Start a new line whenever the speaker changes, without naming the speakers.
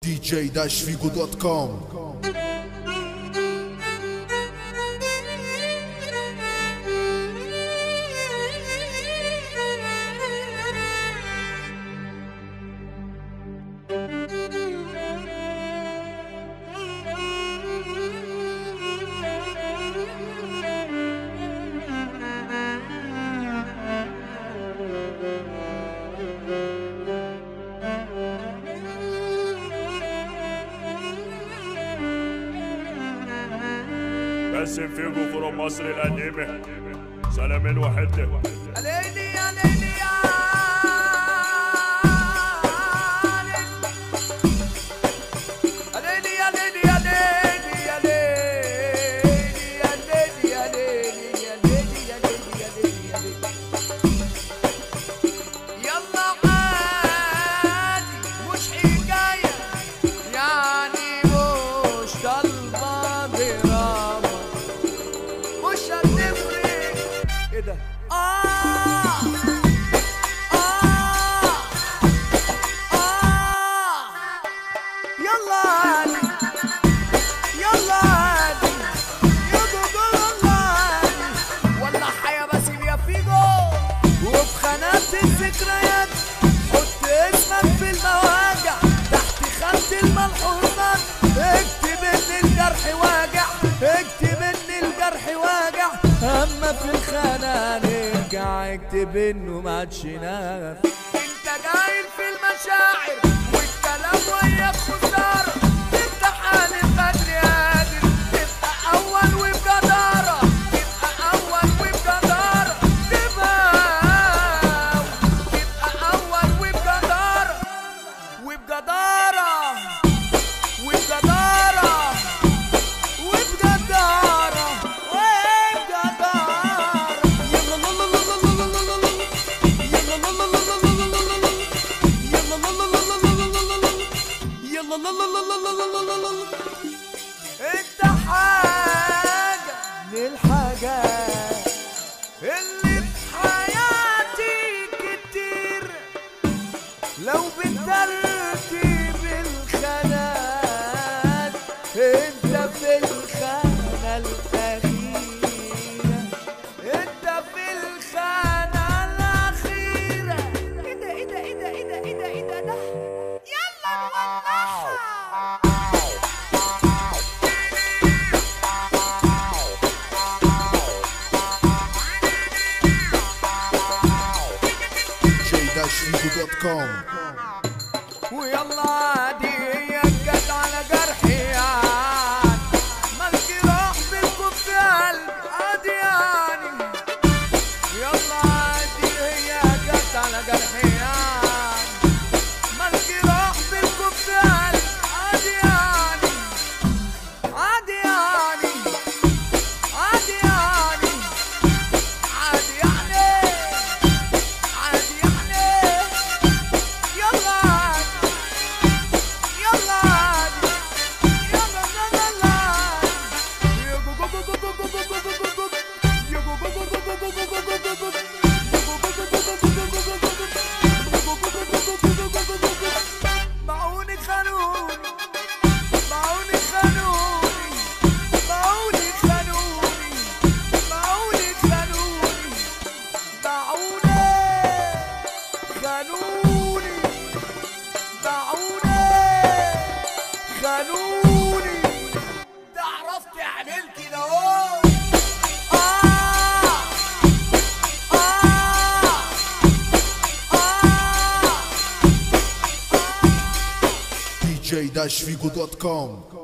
dj-figo.com
باسم فيجو فروم مصر القديمة سلام الوحدة
ليلي يا ليلي يا ليلي يا ليلي يا ليلي يا ليلي يا ليلي يا ليلي يا ليلي يا ليلي يا ليلي يا ليلي يلا عادي مش حكاية يعني مش طالبة دراما مش هتفرق ايه ده؟ آه آه آه يلا عادي يلا عادي يا جوجو يلا عادي ولا حياة باسم يا فيجو وفي قناة الذكريات حط اسمك في المواجع تحت خط الملحوظات اكتب ان الجرح واجع اكتب ان الجرح واجع اما في الخانة نرجع اكتب انه ما عادش نافع انت جايل في المشاعر والكلام وياك خسارة انت حال القدر قادر تبقى اول وبجدارة تبقى اول وبجدارة تبقى تبقى اول وبجدارة وبجدارة وبجدارة وبجدارة وبجدارة يلا لا لا لا لا لا لا لا لا. يلا لا لا لا لا لا لا لا لا. يلا لا لا لا لا لا لا لا لا. يلا لا لا لا لا لا لا لا لا لا. انت حاجة من الحاجات اللي في حياتي كتير لو بترتيب الخانات انت في الخانة الأخيرة انت في الخانة الأخيرة ايه ده ايه ده ايه ده ايه ده ايه ده ايه ده ده يلا نولعها
dj-figo.com
ويلا عادي هي جت على جرحي يعني مالكي راح بالكف في قلبي عادي يعني يلا عادي هي جت على جرحي يعني مالكي راح بالكف في قلبي عادي يعني عادي يعني عادي يعني عادي يعني عادي يعني يلا عادي يلا عادي يلا لا لا لا يا جو جو جو جو جو جو جو جو جو جو. يا جو جو جو جو جو جو جو جو جو جو. معوني خانوني معوني خانوني معوني خانوني معوني خانوني باعوني خانوني باعوني خانوني ده عرفت تعمل كده اهو آه آه آه
dj-figo.com